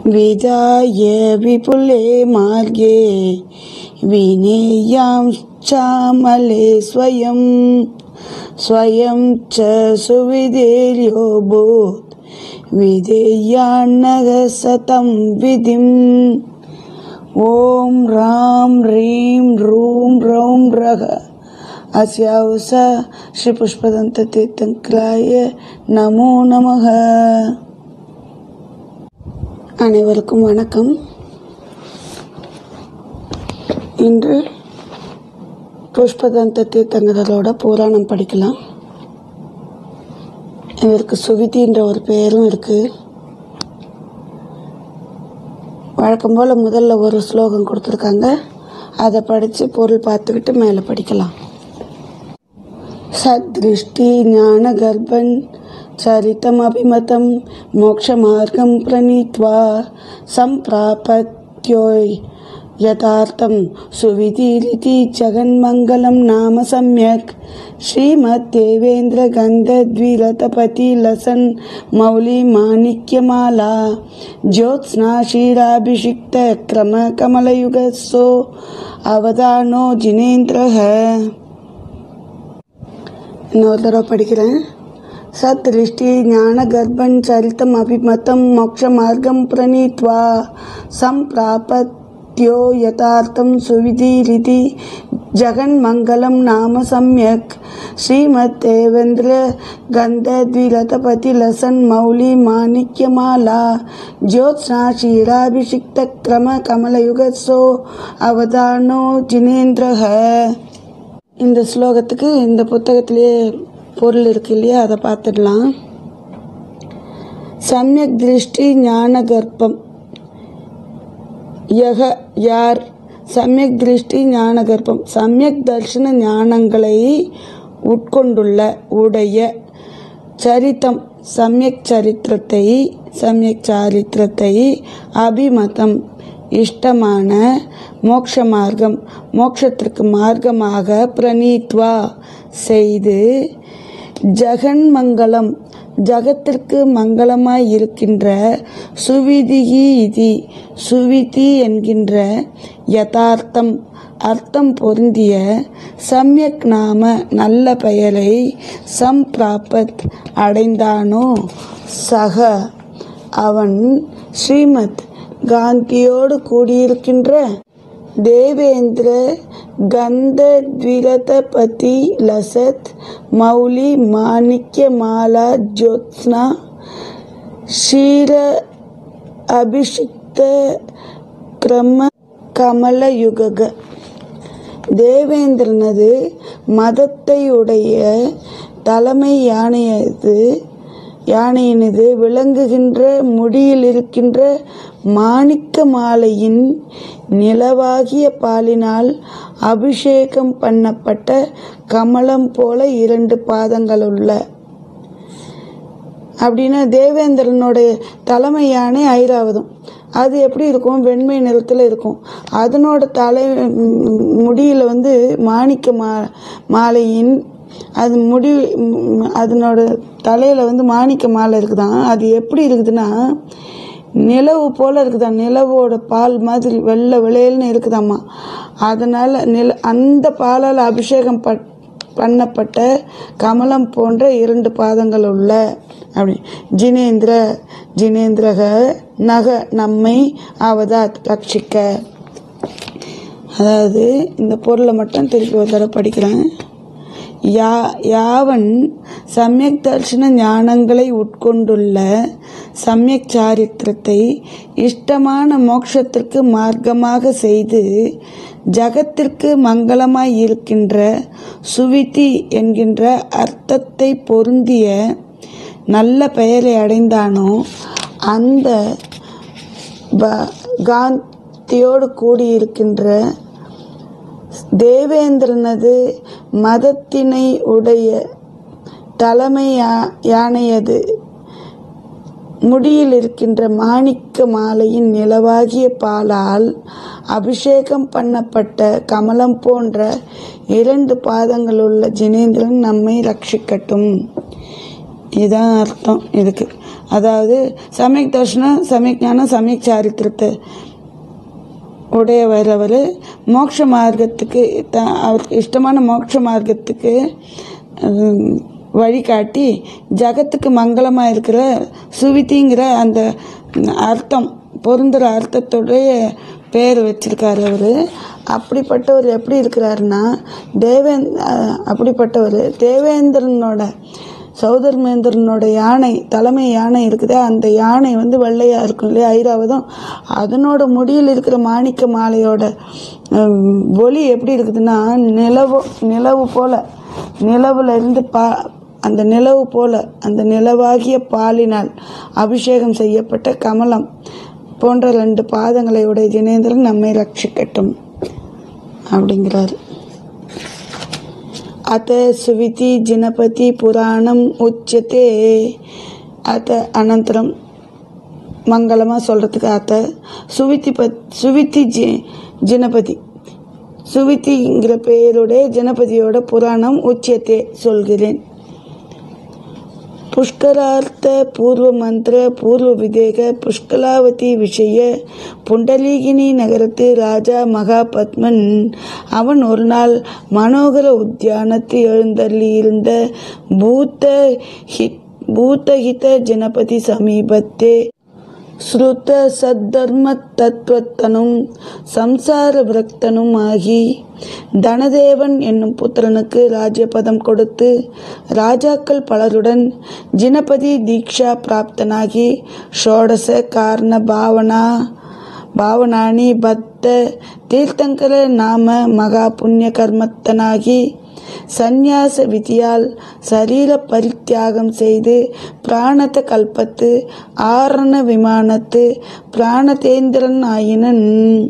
विधाय विपुले मार्गे विनेयां चामले स्वयं स्वयं च सुविधेर्योऽभूत् विधेयान्नः सतं विधिम् ॐ रां ह्रीं रूं रौं रः अस्यावस ஸ்ரீபுஷ்பதந்தீர்த்தங்களாய நமோ நமக அனைவருக்கும் வணக்கம் இன்று புஷ்பதந்த தீர்த்தங்கரோட புராணம் படிக்கலாம் இதற்கு சுவிதின்ற ஒரு பெயரும் இருக்குது வழக்கம் போல் முதல்ல ஒரு ஸ்லோகம் கொடுத்துருக்காங்க அதை படித்து பொருள் பார்த்துக்கிட்டு மேலே படிக்கலாம் சத்ருஷ்டி ஞான கர்ப்பன் சரிதமபிமதம் மோக்ஷமார்க்கம் பிரணீத்வா சம்பிராபத்யோய் यथार्थं सुविधिरिति जगन्मङ्गलं नाम सम्यक् श्रीमद्देवेन्द्रगन्धद्विलतपतिलसन् मौलिमाणिक्यमाला ज्योत्स्ना क्षीराभिषिक्तक्रमकमलयुगसो அவதானோ ஜினேந்திரஹ இன்னொரு தடவை படிக்கிறேன் சத் திருஷ்டி ஞான கர்ப்பன் சரித்தம் அபிமதம் மோக்ஷ மார்க்கம் பிரணீத்வா சம்பிராபத்யோ யதார்த்தம் சுவிதிரிதி ஜகன்மங்கலம் நாம சம்யக் ஸ்ரீமத் தேவேந்திர கந்தத்விலதபதி லசன் மௌலி மாணிக்யமாலா ஜோத்ஸ்னா ஷீராபிஷிக்த கிரம கமலயுகசோ அவதானோ ஜினேந்திரஹ இந்த ஸ்லோகத்துக்கு இந்த புத்தகத்திலேயே பொருள் இருக்கு இல்லையா அதை பார்த்துடலாம் சமயக் திருஷ்டி ஞான கர்ப்பம் யக யார் சமயக் திருஷ்டி ஞான கர்ப்பம் சமயக் தர்ஷன ஞானங்களை உட்கொண்டுள்ள உடைய சரித்தம் சமயக் சரித்திரத்தை சமயக் சாரித்திரத்தை அபிமதம் இஷ்டமான மோக்ஷ மார்க்கம் மோட்சத்திற்கு மார்க்கமாக பிரணீத்வா செய்து ஜெகன்மங்கலம் ஜகத்திற்கு மங்களமாய் இருக்கின்ற சுவிதிகி இதி சுவிதி என்கின்ற யதார்த்தம் அர்த்தம் பொருந்திய சம்யக் நாம நல்ல பெயரை சம்பிராபத் அடைந்தானோ சக அவன் ஸ்ரீமத் காந்தியோடு கூடியிருக்கின்ற தேவேந்திர கந்தத்விலதபதி லசத் மௌலி மாணிக்ய மாலா ஜோத்ஸ்னா ஷீர அபிஷிக்த கிரம கமலயுக தேவேந்திரனது மதத்தை உடைய தலைமை யானையது யானையினது விளங்குகின்ற முடியில் இருக்கின்ற மாணிக்க மாலையின் நிலவாகிய பாலினால் அபிஷேகம் பண்ணப்பட்ட கமலம் போல இரண்டு பாதங்கள் உள்ள அப்படின்னா தேவேந்திரனுடைய தலைமை யானை ஐராவதம் அது எப்படி இருக்கும் வெண்மை நிறத்தில் இருக்கும் அதனோட தலை முடியில் வந்து மாணிக்க மா மாலையின் அது முடி அதனோட தலையில் வந்து மாணிக்க மாலை இருக்குதான் அது எப்படி இருக்குதுன்னா நிலவு போல் இருக்குதான் நிலவோட பால் மாதிரி வெள்ளை விளையல்னு இருக்குதாம்மா அதனால் நில அந்த பாலால் அபிஷேகம் பட் பண்ணப்பட்ட கமலம் போன்ற இரண்டு பாதங்கள் உள்ள அப்படி ஜினேந்திர ஜினேந்திரக நக நம்மை அவதாத் ரட்சிக்க அதாவது இந்த பொருளை மட்டும் திருப்பி ஒரு தடவை படிக்கிறேன் யா யாவன் சமயக் தர்ஷன ஞானங்களை உட்கொண்டுள்ள சமயக் சாரித்திரத்தை இஷ்டமான மோட்சத்திற்கு மார்க்கமாக செய்து ஜகத்திற்கு மங்களமாய் இருக்கின்ற சுவிதி என்கின்ற அர்த்தத்தை பொருந்திய நல்ல பெயரை அடைந்தானோ அந்த காந்தியோடு கூடியிருக்கின்ற தேவேந்திரனது மதத்தினை உடைய தலைமை யானையது முடியில் இருக்கின்ற மாணிக்க மாலையின் நிலவாகிய பாலால் அபிஷேகம் பண்ணப்பட்ட கமலம் போன்ற இரண்டு பாதங்களுள்ள ஜினேந்திரன் நம்மை ரட்சிக்கட்டும் இதுதான் அர்த்தம் இதுக்கு அதாவது சமயக் தர்ஷனம் சமயக் ஞானம் சமயக் சாரித்திரத்தை உடையவர் அவர் மோட்ச மார்க்கத்துக்கு த அவருக்கு இஷ்டமான மோட்ச மார்க்கத்துக்கு ஹம், வழிகாட்டி ஜகத்துக்கு மங்களமாக இருக்கிற சுவிதிங்கிற அந்த அர்த்தம் பொருந்துகிற அர்த்தத்துடைய பேர் வச்சிருக்காரு அவர் அப்படிப்பட்டவர் எப்படி இருக்கிறாருன்னா தேவேந் அஹ், அப்படிப்பட்டவர் தேவேந்திரனோட சௌதர்மேந்திரனோட யானை தலைமை யானை இருக்குதே அந்த யானை வந்து வெள்ளையாக இருக்கும் இல்லையா ஐராவதம் அதனோட முடியில் இருக்கிற மாணிக்க மாலையோட ஹம், ஒளி எப்படி இருக்குதுன்னா நிலவு நிலவு போல நிலவுல இருந்து பா அந்த நிலவு போல அந்த நிலவாகிய பாலினால் அபிஷேகம் செய்யப்பட்ட கமலம் போன்ற ரெண்டு பாதங்களை உடைய ஜினேந்திரன் நம்மை ரட்சிக்கட்டும் அப்படிங்கிறாரு அத்த சுவிதி ஜினபதி புராணம் உச்சத்தே அத்த அனந்தரம் மங்களமாக சொல்கிறதுக்கு அத்த சுவித்தி பத் சுவித்தி ஜி ஜினபதி சுவித்திங்கிற பெயருடைய ஜனபதியோட புராணம் உச்சியத்தே சொல்கிறேன் புஷ்கரார்த்த பூர்வ மந்திர பூர்வ விதேக புஷ்கலாவதி விஷய புண்டலீகினி நகரத்து ராஜா மகாபத்மன் அவன் ஒரு நாள் மனோகர உத்தியானத்து எழுந்தள்ளி இருந்த பூத்த ஹித் பூத்தஹித ஜனபதி சமீபத்தே ஸ்ருத சத்தர்ம தத்துவத்தனும் சம்சார விரக்தனும் ஆகி தனதேவன் என்னும் புத்திரனுக்கு ராஜ்யபதம் கொடுத்து ராஜாக்கள் பலருடன் ஜினபதி தீக்ஷா பிராப்தனாகி ஷோடச காரண பாவனா பாவனானி பத்த தீர்த்தங்கர நாம மகா புண்ணிய கர்மத்தனாகி சந்நியாச விதியால் சரீர பரித்தியாகம் செய்து பிராணத கல்பத்து ஆரண விமானத்து பிராணதேந்திரன் ஆயினன்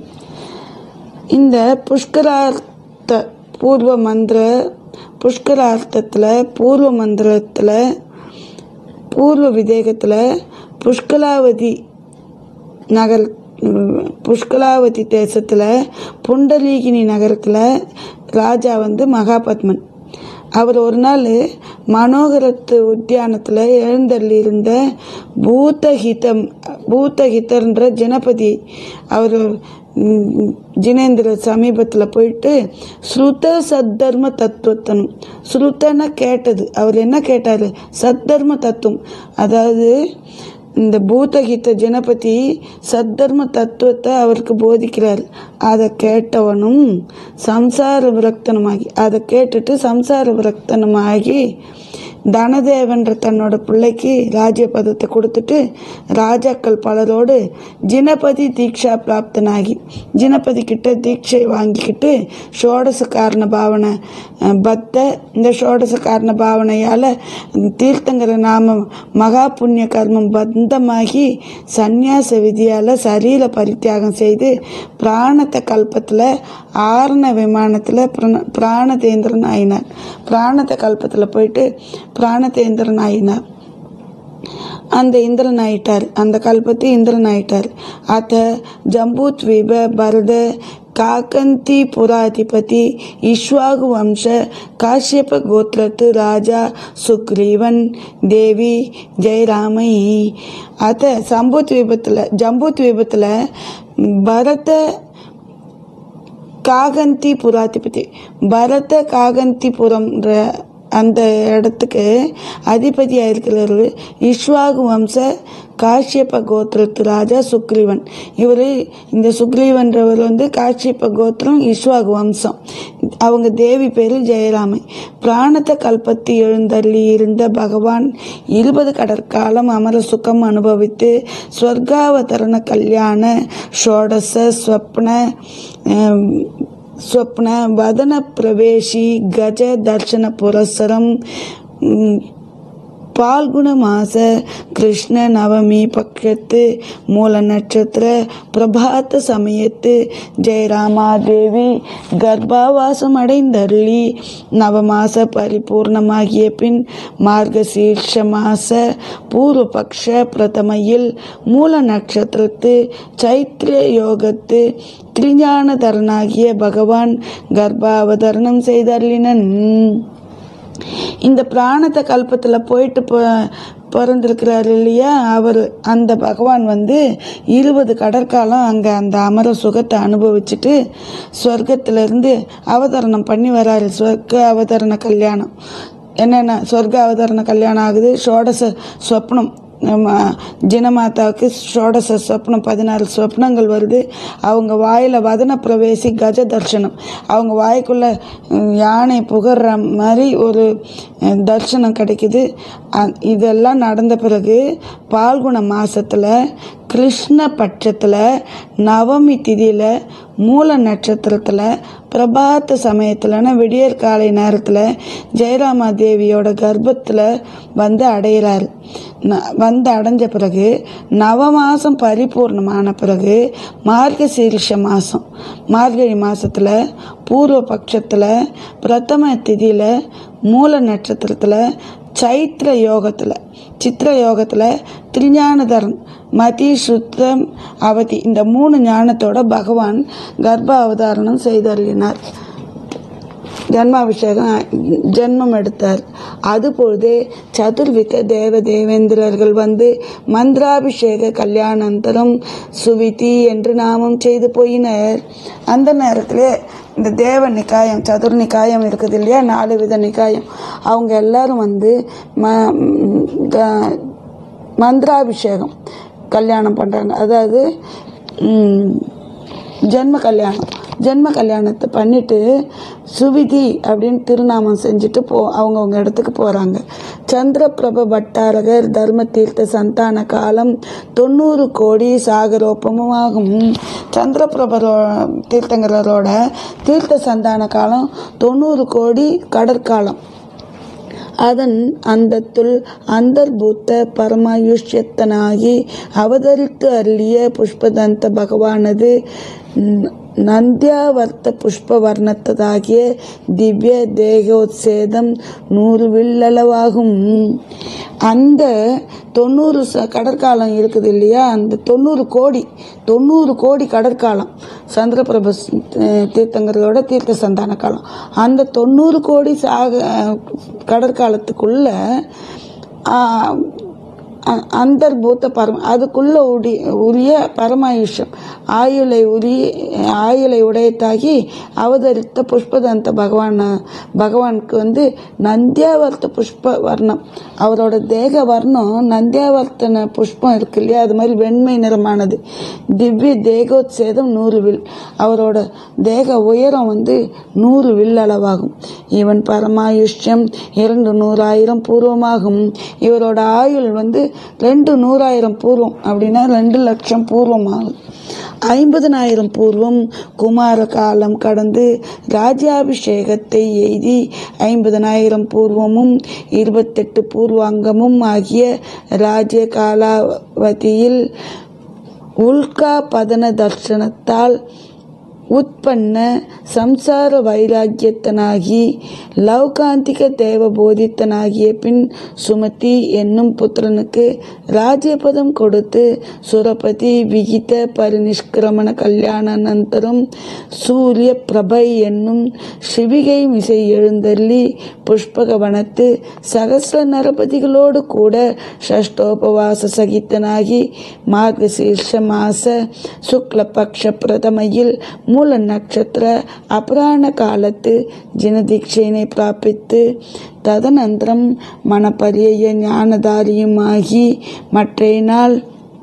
இந்த புஷ்கரார்த்த பூர்வ மந்திர புஷ்கரார்த்தத்தில் பூர்வ மந்திரத்தில் பூர்வ விதேகத்தில் புஷ்கலாவதி நகர் புஷ்கலாவதி தேசத்தில் புண்டலீகினி நகரத்தில் ராஜா வந்து மகாபத்மன் அவர் ஒரு நாள் மனோகரத்து உத்தியானத்தில் எழுந்தள்ளி இருந்த பூத்தஹிதம் பூத்தஹிதர்ன்ற ஜனபதி அவர் ம், ஜினேந்திர சமீபத்தில் போயிட்டு ஸ்ருத சத்தர்ம தத்துவத்தனும் ஸ்ருதன கேட்டது அவர் என்ன கேட்டார் சத்தர்ம தத்துவம் அதாவது இந்த பூதகித்த ஜனபதி சத்தர்ம தத்துவத்தை அவருக்கு போதிக்கிறார் அதை கேட்டவனும் சம்சார விரக்தனுமாகி அதை கேட்டுட்டு சம்சார விரக்தனுமாகி தனதேவன்ற தன்னோட பிள்ளைக்கு ராஜ்ய பதத்தை கொடுத்துட்டு ராஜாக்கள் பலரோடு ஜினபதி தீக்ஷா பிராப்தனாகி ஜினபதி கிட்ட தீட்சை வாங்கிக்கிட்டு ஷோடச காரண பாவனை அஹ், பத்த இந்த ஷோடச காரண பாவனையால் தீர்த்தங்கர நாம மகா புண்ணிய கர்மம் பந்தமாகி சந்நியாச விதியால் சரீர பரித்தியாகம் செய்து பிராணத்தை கல்பத்தில் ஆரண விமானத்தில் பிரண- பிராணதேந்திரன் ஆயினார் பிராணத்தை கல்பத்தில் போயிட்டு பிராணதேந்திரன் ஆயினார் அந்த இந்திரன் ஆயிட்டார் அந்த கல்பத்து இந்திரன் ஆயிட்டார் அத்த ஜம்பூத்வீப பரத காக்கந்தி புராதிபதி இஷ்வாகு வம்ச காஷ்யப கோத்திரத்து ராஜா சுக்ரீவன் தேவி ஜெயராமை அத்த சம்பூத்வீபத்தில் ஜம்பூத்வீபத்தில் பரத காகந்தி புராதிபதி பரத காகந்திபுரம்ன்ற அந்த இடத்துக்கு அதிபதியாக இருக்கிறவர் இஷ்வாகு வம்ச காஷ்யப கோத்திரத்து ராஜா சுக்ரீவன் இவர் இந்த சுக்ரீவன்றவர் வந்து காஷ்யப கோத்திரம் இஷ்வாகு வம்சம் அவங்க தேவி பேர் ஜெயராமை பிராணத்தை கல்பத்தி எழுந்தள்ளி இருந்த பகவான் இருபது கடற்காலம் அமர சுகம் அனுபவித்து ஸ்வர்காவதரண கல்யாண ஷோடச ஸ்வப்ன அஹ், ಸ್ವಪ್ನ ವದನ ಪ್ರವೇಶಿ ಗಜ ದರ್ಶನ ಪುರಸ್ಸರಂ ಮ್, பால்குண மாச கிருஷ்ண நவமி பக்கத்து மூல நட்சத்திர பிரபாத்த சமயத்து ஜெயராமாதேவி கர்ப்பாவாசம் அடைந்தருளி நவமாச பரிபூர்ணமாகிய பின் மார்கசீர்ஷ மாச பூர்வபக்ஷ பிரதமையில் மூல நட்சத்திரத்து சைத்திர யோகத்து திருஞானதரனாகிய பகவான் கர்ப்பாவதரணம் செய்தருளினன் இந்த பிராணத்தை கல்பத்தில் போயிட்டு போ பிறந்திருக்கிறார் இல்லையா அவர் அந்த பகவான் வந்து இருபது கடற்காலம் அங்கே அந்த அமர சுகத்தை அனுபவிச்சுட்டு சொர்க்கத்திலிருந்து அவதரணம் பண்ணி வராரு சொர்க்க அவதரண கல்யாணம் என்னென்ன சொர்க்க அவதரண கல்யாணம் ஆகுது ஷோடச சொப்னம் நம்ம ஜினமாதாவுக்கு ஷோடச சொப்னம் பதினாறு சொப்னங்கள் வருது அவங்க வாயில் வதன பிரவேசி கஜ தர்சனம் அவங்க வாய்க்குள்ள உம், யானை புகர்ற மாதிரி ஒரு அஹ், தர்சனம் கிடைக்குது அ- இதெல்லாம் நடந்த பிறகு பால்குண மாசத்துல கிருஷ்ண பட்சத்தில் நவமி திதியில் மூல நட்சத்திரத்தில் பிரபாத்த சமயத்தில்னா விடியற் காலை நேரத்தில் ஜெயராமா தேவியோட கர்ப்பத்தில் வந்து அடையிறாரு ந- வந்து அடைஞ்ச பிறகு நவ மாதம் பரிபூர்ணமான பிறகு மார்கசீரிஷ மாதம் மார்கழி மாதத்தில் பூர்வ பட்சத்தில் பிரதம திதியில் மூல நட்சத்திரத்தில் சைத்திர யோகத்தில் சித்திர யோகத்தில் திருஞானதரன் மதி சுத்தம் அவதி இந்த மூணு ஞானத்தோட பகவான் கர்ப்ப அவதாரணம் செய்தருளினார் ஜன்மாபிஷேகம் ஜென்மம் எடுத்தார் அதுபொழுதே சதுர்வித தேவ தேவேந்திரர்கள் வந்து மந்திராபிஷேக கல்யாணந்தரம் சுவிதி என்று நாமம் செய்து போயினர் அந்த நேரத்திலே இந்த தேவ நிக்காயம் சதுர் நிக்காயம் இருக்குது இல்லையா நாலு வித நிக்காயம் அவங்க எல்லாரும் வந்து ம ம், க- மந்திராபிஷேகம் கல்யாணம் பண்ணுறாங்க அதாவது ம், ஜென்ம கல்யாணம் ஜென்ம கல்யாணத்தை பண்ணிட்டு சுவிதி அப்படின்னு திருநாமம் செஞ்சுட்டு போ அவங்கவுங்க இடத்துக்கு போகிறாங்க சந்திரபிரப பட்டாரகர் தர்ம தீர்த்த சந்தான காலம் தொண்ணூறு கோடி சாகரோப்பமும் ஆகும் சந்திரபிரபரோ தீர்த்தங்கரோட தீர்த்த சந்தான காலம் தொண்ணூறு கோடி கடற்காலம் அதன் அந்தத்துள் அந்தர்பூத்த பரமாயுஷ்யத்தனாகி அவதரித்து அருளிய புஷ்பதந்த பகவானது ந- நந்தியாவர்த்த புஷ்ப வர்ணத்ததாகிய திவ்ய தேகோத்சேதம் நூறு வில்லளவாகும் அந்த தொண்ணூறு ச கடற்காலம் இருக்குது இல்லையா அந்த தொண்ணூறு கோடி தொண்ணூறு கோடி கடற்காலம் சந்திரபிரப அஹ், தீர்த்தங்கரோட தீர்த்த சந்தான காலம் அந்த தொண்ணூறு கோடி சாக அஹ், கடற்காலத்துக்குள்ள ஆஹ், அ- அந்தர்பூத்த பரம் அதுக்குள்ள உடி உரிய பரமாயுஷம் ஆயுளை உரி ஆயுளை உடையத்தாகி அவதரித்த புஷ்பதந்த பகவான் பகவானுக்கு வந்து நந்தியாவர்த்த புஷ்ப வர்ணம் அவரோட தேக வர்ணம் நந்தியாவர்த்தன புஷ்பம் இருக்கு இல்லையா அது மாதிரி வெண்மை நிறமானது திவ்ய தேகோத்சேதம் நூறு வில் அவரோட தேக உயரம் வந்து நூறு வில் அளவாகும் இவன் பரமாயுஷ்யம் இரண்டு நூறாயிரம் பூர்வமாகும் இவரோட ஆயுள் வந்து ரெண்டு நூறாயிரம் பூர்வம் அப்படின்னா ரெண்டு லட்சம் பூர்வம் ஆகும் ஐம்பதனாயிரம் பூர்வம் குமார காலம் கடந்து ராஜ்யாபிஷேகத்தை எய்தி ஐம்பதனாயிரம் பூர்வமும் இருபத்தெட்டு பூர்வாங்கமும் ஆகிய ராஜ்ய காலாவதியில் உல்கா பதன தர்சனத்தால் உட்பன்ன சம்சார வைராக்கியத்தனாகி லௌகாந்திக தேவ போதித்தனாகிய பின் சுமதி என்னும் புத்திரனுக்கு ராஜ்யபதம் கொடுத்து சுரபதி விகித பரிநிஷ்கிரமண கல்யாணானந்தரம் சூரிய பிரபை என்னும் சிவிகை மிசை எழுந்தள்ளி புஷ்பகவனத்து சகசிர நரபதிகளோடு கூட ஷஷ்டோபவாச சகித்தனாகி மார்கசீர்ஷ மாச சுக்லபக்ஷ பிரதமையில் மூல நட்சத்திர அபராண காலத்து ஜனதீட்சையினை பிராபித்து ததனந்தரம் மனப்பரிய ஞானதாரியுமாகி மற்றைய நாள்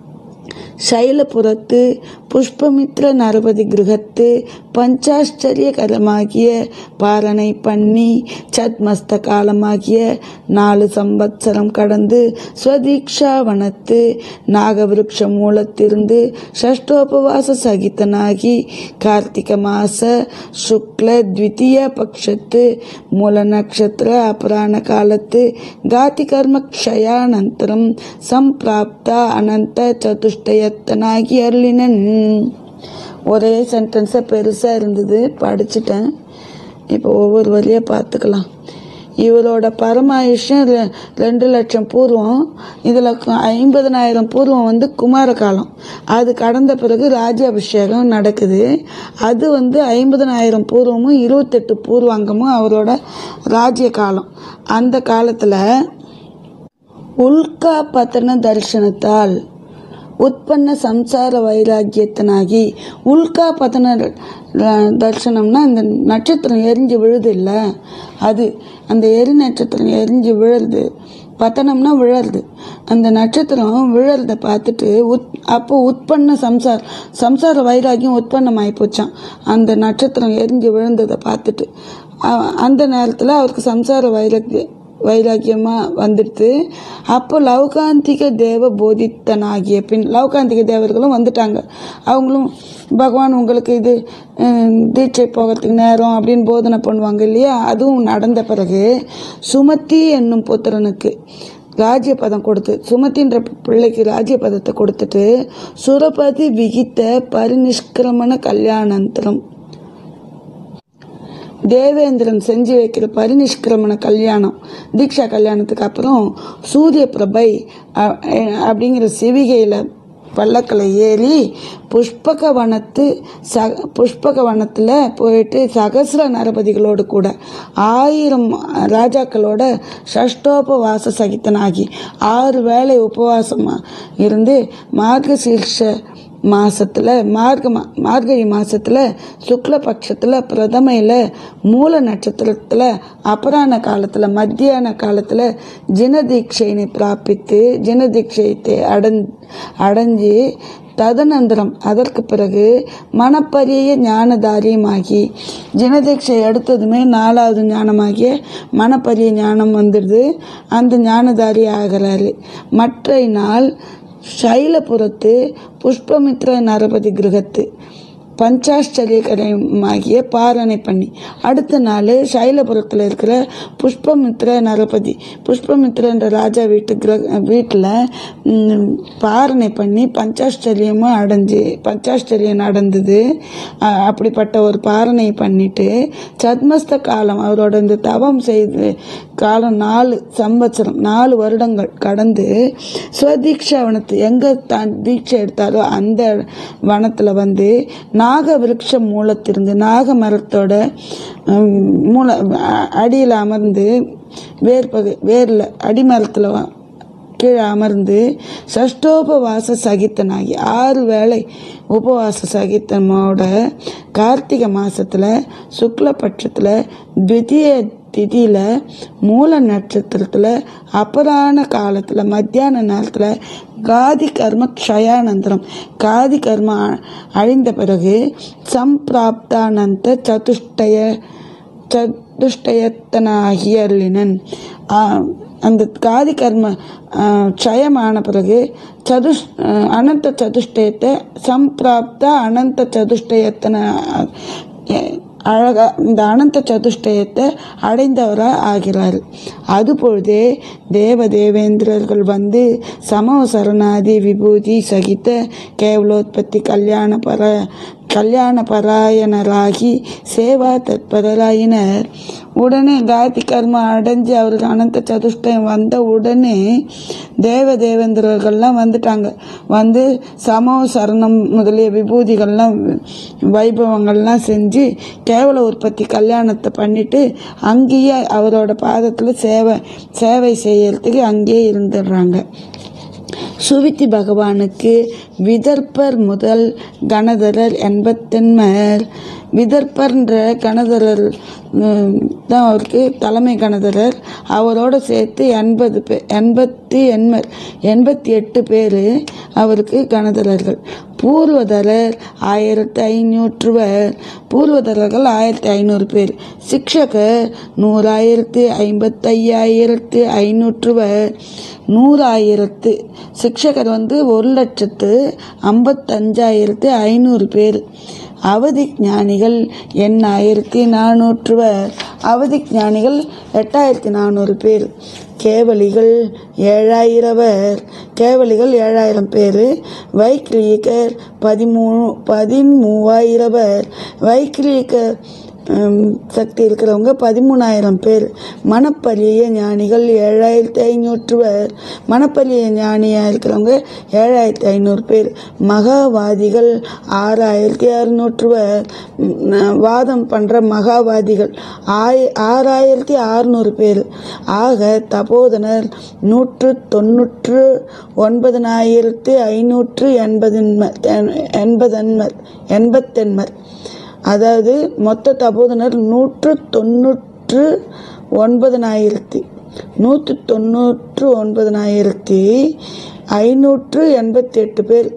சைலபுரத்து புஷ்பமித்ர நரபதி கிருகத்து பஞ்சாச்சரியகரமாகிய பாரணை பண்ணி சத்மஸ்த காலமாகிய நாலு சம்பத்சரம் கடந்து ஸ்வதீக்ஷாவனத்து நாகவிருட்ச மூலத்திருந்து ஷஷ்டோபவாச சகிதனாகி கார்த்திக மாச சுக்ல த்விதீய பட்சத்து மூல நட்சத்திர அபராண காலத்து காதி கர்ம க்ஷயானந்தரம் சம்பிராப்தா அனந்த சதுஷ்டயத்தனாகி அருளினன் ஒரே சென்டென்ஸாக பெருசாக இருந்தது படிச்சிட்டேன் இப்போ ஒவ்வொரு வழியாக பார்த்துக்கலாம் இவரோட பரமாயுஷ்யம் ரெ- ரெண்டு லட்சம் பூர்வம் இதில் ஐம்பதனாயிரம் பூர்வம் வந்து குமார காலம் அது கடந்த பிறகு ராஜாபிஷேகம் நடக்குது அது வந்து ஐம்பதனாயிரம் பூர்வமும் இருபத்தெட்டு பூர்வாங்கமும் அவரோட ராஜ்ய காலம் அந்த காலத்தில் உல்கா பத்தன தரிசனத்தால் உற்பன்ன சம்சார வைராக்கியத்தனாகி உல்கா பத்தன அஹ், தரிசனம்னா இந்த நட்சத்திரம் எரிஞ்சு விழுது இல்லை அது அந்த எரி நட்சத்திரம் எரிஞ்சு விழுறது பத்தனம்னா விழறது அந்த நட்சத்திரம் விழறத பார்த்துட்டு உத் அப்போ உற்பன்ன சம்சார சம்சார வைராக்கியம் உற்பன்னமாகி போச்சான் அந்த நட்சத்திரம் எரிஞ்சு விழுந்ததை பார்த்துட்டு அ- அந்த நேரத்தில் அவருக்கு சம்சார வைராக்கியம் வைராக்கியமாக வந்துடுது அப்போ லௌகாந்திக தேவ போதித்தனாகிய பின் லௌகாந்திக தேவர்களும் வந்துட்டாங்க அவங்களும் பகவான் உங்களுக்கு இது ஹம், தீட்சை போகிறதுக்கு நேரம் அப்படின்னு போதனை பண்ணுவாங்க இல்லையா அதுவும் நடந்த பிறகு சுமதி என்னும் புத்திரனுக்கு ராஜ்யபதம் கொடுத்து சுமதின்ற பிள்ளைக்கு ராஜ்யபதத்தை கொடுத்துட்டு சுரபதி விகித்த பரிநிஷ்கிரமண கல்யாணந்தரம் தேவேந்திரன் செஞ்சு வைக்கிற பரிநிஷ்கிரமண கல்யாணம் தீக்ஷா கல்யாணத்துக்கு அப்புறம் சூரிய பிரபை அ- அ- அப்படிங்கிற சிவிகையில் பல்லக்கில் ஏறி புஷ்பக வனத்து ச புஷ்பக வனத்தில் போயிட்டு சகசிர நரபதிகளோடு கூட ஆயிரம் ராஜாக்களோட ஷஷ்டோபவாச சகித்தனாகி ஆறு வேளை உபவாசமாக இருந்து மார்கசீர்ஷ மாசத்துல மார்க மா- மார்கழி மாசத்துல சுக்லபட்சத்துல பிரதமையில மூல நட்சத்திரத்துல அபராண காலத்துல மத்தியான காலத்துல ஜினதீட்சைனை பிராபித்து ஜினதீட்சைத்தை அடைஞ் அடைஞ்சு ததனந்தரம் அதற்கு பிறகு மனப்பரிய ஞானதாரியமாகி ஜனதீட்சை எடுத்ததுமே நாலாவது ஞானமாகிய மனப்பரிய ஞானம் வந்துடுது அந்த ஞானதாரி ஆகிறாரு மற்ற நாள் சைலபுரத்து புஷ்பமித்ர நரபதி கிரகத்து பஞ்சாஷ்டரியகரமாகிய பாரணை பண்ணி அடுத்த நாள் சைலபுரத்தில் இருக்கிற புஷ்பமித்ர நரபதி புஷ்பமித்ரன்ற ராஜா வீட்டு கிரக வீட்டில் பாரணை பண்ணி பஞ்சாஷ்டரியமாக அடைஞ்சு பஞ்சாஷ்டரியம் நடந்தது அ- அப்படிப்பட்ட ஒரு பாரணை பண்ணிட்டு சத்மஸ்த காலம் அவரோட இந்த தவம் செய்து காலம் நாலு சம்பத்சரம் நாலு வருடங்கள் கடந்து ஸ்வதீக்ஷா வனத்து எங்கே தான் தீட்சை எடுத்தாரோ அந்த வனத்தில் வந்து நாக விருட்ச மூலத்திலிருந்து நாக மரத்தோட உம், மூல அ- அடியில் அமர்ந்து வேர் பகு வேரில் அடிமரத்தில் கீழே அமர்ந்து சஷ்டோபவாச சகித்தனாகி ஆறு வேளை உபவாச சகித்தனோட கார்த்திகை மாசத்துல சுக்லபட்சத்தில் த்விதீய திதியில் மூல நட்சத்திரத்தில் அபராண காலத்தில் மத்தியான நேரத்தில் காதி கர்ம க்ஷயானந்தரம் காதி கர்ம அ- அழிந்த பிறகு சம்பிராப்தானந்த சதுஷ்டய சதுஷ்டயத்தனாகிய அருளினன் ஆ, அந்த காதி கர்ம ஆ, க்ஷயமான பிறகு சதுஷ் ஆ, அனந்த சதுஷ்டயத்தை சம்பிராப்த அனந்த சதுஷ்டயத்தன அழகா இந்த அனந்த சதுஷ்டயத்தை அடைந்தவராக ஆகிறார் அதுபொழுதே தேவ தேவேந்திரர்கள் வந்து சமவ சரணாதி விபூதி சகித்த கேவலோத்பத்தி கல்யாண பர கல்யாண பராயணராகி சேவா தத்பரராயினர் உடனே காயத்ரி கர்மா அடைஞ்சு அவருக்கு அனந்த சதுஷ்டயம் வந்த உடனே தேவ தேவேந்திரர்கள்லாம் வந்துட்டாங்க வந்து சமோ சரணம் முதலிய விபூதிகள்லாம் வைபவங்கள்லாம் செஞ்சு கேவல உற்பத்தி கல்யாணத்தை பண்ணிட்டு அங்கேயே அவரோட பாதத்தில் சேவை சேவை செய்யறதுக்கு அங்கேயே இருந்துடுறாங்க சுவித்தி பகவானுக்கு விதர்ப்பர் முதல் கணதரர் எண்பத்தென்மர் விதர்ப்பர்ன்ற கணதரர் ம், தான் அவருக்கு தலைமை கணதரர் அவரோட சேர்த்து எண்பது பே எண்பத்தி எண்மர் எண்பத்தி எட்டு பேர் அவருக்கு கணதரர்கள் பூர்வதரர் ஆயிரத்தி ஐநூற்றுவர் பூர்வதரர்கள் ஆயிரத்தி ஐநூறு பேர் சிக்ஷகர் நூறாயிரத்து ஐம்பத்தையாயிரத்து ஐநூற்றுவர் நூறாயிரத்து சிக்ஷகர் வந்து ஒரு லட்சத்து ஐம்பத்தஞ்சாயிரத்து ஐநூறு பேர் அவதி ஞானிகள் எண்ணாயிரத்தி நானூற்றுவர் அவதி ஞானிகள் எட்டாயிரத்தி நானூறு பேர் கேவலிகள் ஏழாயிரவர் கேவலிகள் ஏழாயிரம் பேர் வைக்கிலிகர் பதிமூணு பதிமூவாயிரவர் வைக்கிலிகர் ஹம், சக்தி இருக்கிறவங்க பதிமூணாயிரம் பேர் மணப்பரிய ஞானிகள் ஏழாயிரத்தி ஐநூற்றுவர் மணப்பரிய ஞானியாக இருக்கிறவங்க ஏழாயிரத்தி ஐநூறு பேர் மகாவாதிகள் ஆறாயிரத்தி அறுநூற்றுவர் ம், வாதம் பண்ணுற மகாவாதிகள் ஆய் ஆறாயிரத்தி அறுநூறு பேர் ஆக தபோதனர் நூற்று தொண்ணூற்று ஒன்பதனாயிரத்து ஐநூற்று எண்பதென்மர் எண்பதென்மர் எண்பத்தென்மர் அதாவது மொத்த தபோதனர் நூற்று தொண்ணூற்று ஒன்பதனாயிரத்தி நூற்று தொண்ணூற்று ஒன்பதனாயிரத்தி ஐநூற்று எண்பத்தி எட்டு பேர்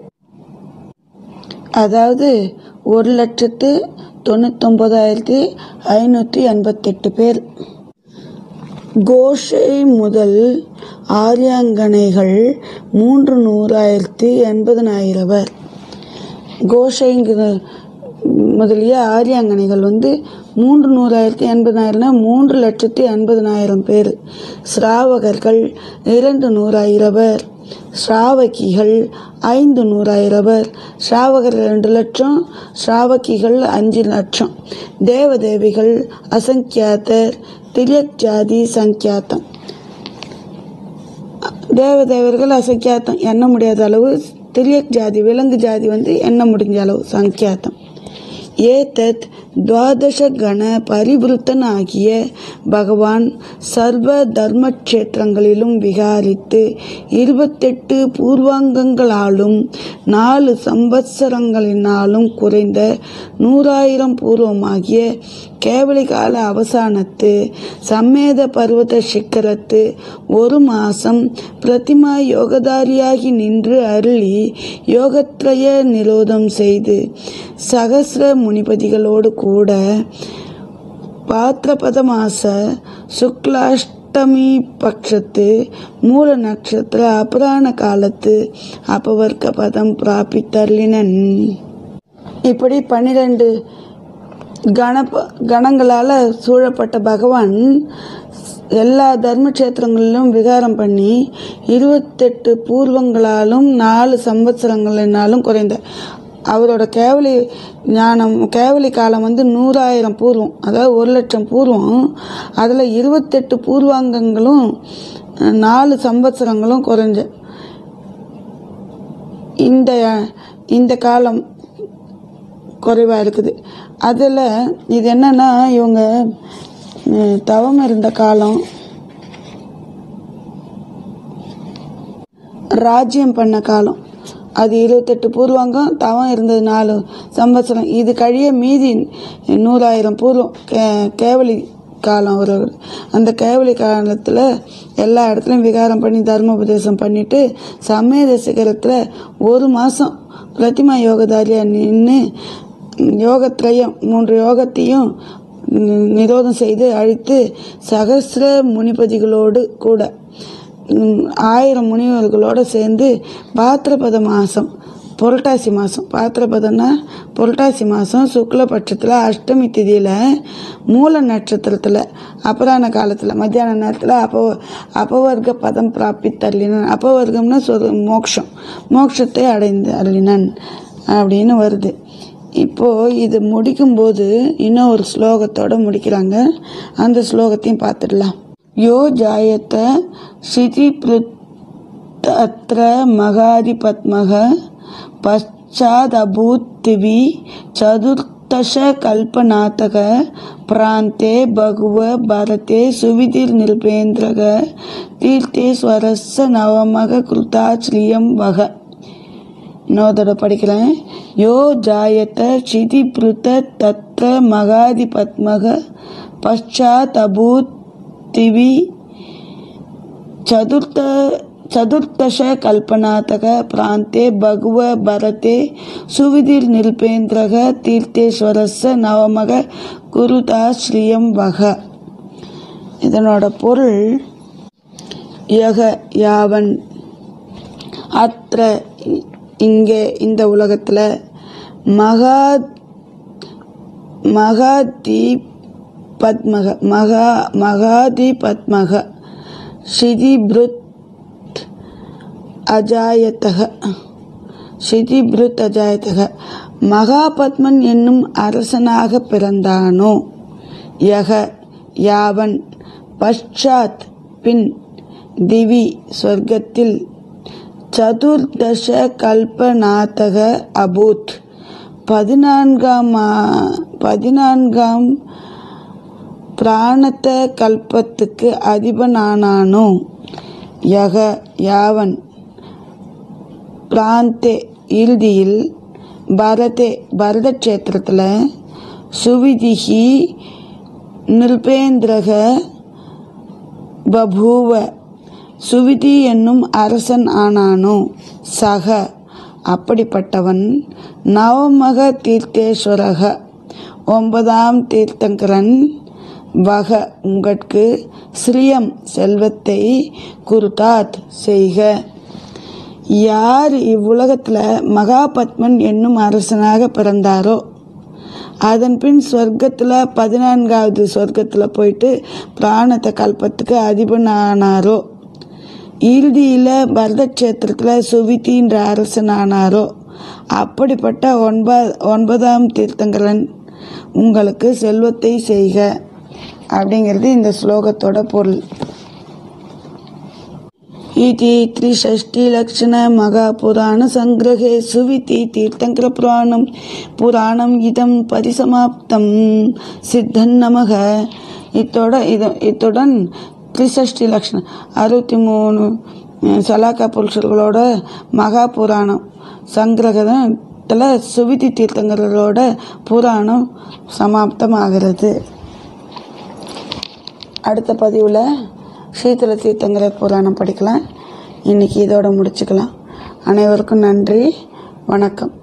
அதாவது ஒரு லட்சத்து தொண்ணூத்தொம்பதாயிரத்தி ஐநூற்றி எண்பத்தெட்டு பேர் கோஷை முதல் ஆரியாங்கனைகள் மூன்று நூறாயிரத்தி எண்பதனாயிரவர் கோஷைங்கிற முதலிய ஆரியாங்கனைகள் வந்து மூன்று நூறாயிரத்தி எண்பதாயிரம்னா மூன்று லட்சத்தி எண்பதனாயிரம் பேர் ஸ்ராவகர்கள் இரண்டு நூறாயிரவர் ஸ்ராவகிகள் ஐந்து நூறாயிரவர் ஸ்ராவகர் ரெண்டு லட்சம் ஸ்ராவகிகள் அஞ்சு லட்சம் தேவதேவிகள் அசங்கியாத்தர் திரியக் ஜாதி சங்கியாத்தம் தேவதேவர்கள் அசங்கியாத்தம் எண்ண முடியாத அளவு திரியக் ஜாதி விலங்கு ஜாதி வந்து எண்ண முடிஞ்ச அளவு சங்கியாத்தம் ஏதத் துவாதச கண பரிவிருத்தன் ஆகிய பகவான் சர்வ தர்மக்ஷேத்திரங்களிலும் விகாரித்து இருபத்தெட்டு பூர்வாங்கங்களாலும் நாலு சம்பத்சரங்களினாலும் குறைந்த நூறாயிரம் பூர்வமாகிய கேவலி கால அவசானத்து சம்மேத பர்வத சிக்கரத்து ஒரு மாசம் பிரதிமா யோகதாரியாகி நின்று அருளி யோகத்ரய நிரோதம் செய்து சகசிர முனிபதிகளோடு கூட பாத்திரபத மாச சுக்லாஷ்டமி பட்சத்து மூல நட்சத்திர அபராண காலத்து அபவர்க்க பதம் பிராபித்தர்லினன் இப்படி பன்னிரண்டு கணப கணங்களால் சூழப்பட்ட பகவான் எல்லா தர்மக்ஷேத்திரங்களிலும் விகாரம் பண்ணி இருபத்தெட்டு பூர்வங்களாலும் நாலு சம்பத்சரங்களினாலும் குறைந்த அவரோட கேவலி ஞானம் கேவலி காலம் வந்து நூறாயிரம் பூர்வம் அதாவது ஒரு லட்சம் பூர்வம் அதில் இருபத்தெட்டு பூர்வாங்கங்களும் நாலு சம்பத்சரங்களும் குறைஞ்ச இந்த இந்த காலம் குறைவாக இருக்குது அதில் இது என்னன்னா இவங்க ம், தவம் இருந்த காலம் ராஜ்யம் பண்ண காலம் அது இருபத்தெட்டு பூர்வாங்கம் தவம் இருந்தது நாலு சம்பத்சரம் இது கழிய மீதி நூறாயிரம் பூர்வம் கே கேவலி காலம் ஒரு அந்த கேவலி காலத்தில் எல்லா இடத்துலையும் விகாரம் பண்ணி தர்மோபதேசம் பண்ணிட்டு சமேத சிகரத்தில் ஒரு மாதம் பிரதிமா யோகதாரியாக நின்று யோகத்ரயம் மூன்று யோகத்தையும் நி- நிரோதம் செய்து அழித்து சகசிர முனிபதிகளோடு கூட ம், ஆயிரம் முனிவர்களோடு சேர்ந்து பாத்திரபத மாதம் புரட்டாசி மாதம் பாத்திரபதம்னா புரட்டாசி மாதம் சுக்லபட்சத்தில் அஷ்டமி திதியில் மூல நட்சத்திரத்தில் அபராண காலத்தில் மத்தியான நேரத்தில் அப்போ அப்பவர்க்க பதம் பிராபித்தர்லினன் அப்பவர்க்கம்னா சொல் மோக்ஷம் மோட்சத்தை அடைந்து அருளினன் அப்படின்னு வருது இப்போது இது முடிக்கும்போது இன்னும் ஒரு ஸ்லோகத்தோட முடிக்கிறாங்க அந்த ஸ்லோகத்தையும் பார்த்துடலாம் யோ ஜாயத்த சிதி அத்திர மகாதிபத்மக பశ్చాదభూత్తివి చతుర్దశ కల్పనాతక ప్రాంతే భగువ భరతే సువిధిర్ నిల్పేంద్రగ తీర్థేశ్వరస్య నవమగ కృతాశ్రియం వగ இன்னொரு படிக்கிறேன் யோ ஜாயத்த சிதிபிருத்த தத்ர மகாதிபத்மக பశ్చాத் அபூத் திவி चतुर्थ चतुर्दश कल्पनातक प्रान्ते भगव भरते सुविधिर्निल्पेन्द्रः தீர்த்தேஸ்வரஸ்ய நவமக குருதா ஸ்ரீயம் வக இதனோட பொருள் யக யாவன் அத்ர இங்கே இந்த உலகத்தில் மகா மகாதி பத்மக மகா மகாதி பத்மக சிதிபிருத் அஜாயத்தக சிதிபிருத் அஜாயத்தக மகாபத்மன் என்னும் அரசனாக பிறந்தானோ யக யாவன் பஷாத் பின் திவி சொர்க்கத்தில் சதுர்தச கல்பநாதக அபூத் பதினான்காம் ஆ- பதினான்காம் பிராணத்த கல்பத்துக்கு அதிபனானானோ யக யாவன் பிராந்தே இறுதியில் பரதே பரத கஷேத்திரத்தில் சுவிதிகி நிருபேந்திரக பபூவ சுவிதி என்னும் அரசன் ஆனானோ சக அப்படிப்பட்டவன் நவமக தீர்த்தேஸ்வரக ஒன்பதாம் தீர்த்தங்கரன் வக உங்கட்கு ஸ்ரீயம் செல்வத்தை குருதாத் செய்க யார் இவ்வுலகத்தில் மகாபத்மன் என்னும் அரசனாக பிறந்தாரோ அதன் பின் சொர்க்கத்தில் பதினான்காவது சொர்க்கத்தில் போயிட்டு பிராணத்தை கல்பத்துக்கு அதிபன் ஆனாரோ இறுதியில் பரதக்ஷேத்திரத்தில் சுவிதின்ற அரசன் ஆனாரோ அப்படிப்பட்ட ஒன்ப ஒன்பதாம் தீர்த்தங்கரன் உங்களுக்கு செல்வத்தை செய்க அப்படிங்கிறது இந்த ஸ்லோகத்தோட பொருள் इति त्रिषष्टिलक्षणमहापुराणसङ्ग्रहे सुविति तीर्थङ्करपुराणं पुराणम् इदं परिसमाप्तं சித்தன்னமக இத்தோட இது இத்துடன் திரிசஷ்டி லக்ஷணம் அறுபத்தி மூணு சலாக்கா புருஷர்களோட மகா புராணம் சங்கிரகத்தில் சுவிதி தீர்த்தங்களோட புராணம் சமாப்தமாகிறது அடுத்த பதிவில் சீத்தல தீர்த்தங்கர புராணம் படிக்கலாம் இன்றைக்கி இதோட முடிச்சுக்கலாம் அனைவருக்கும் நன்றி வணக்கம்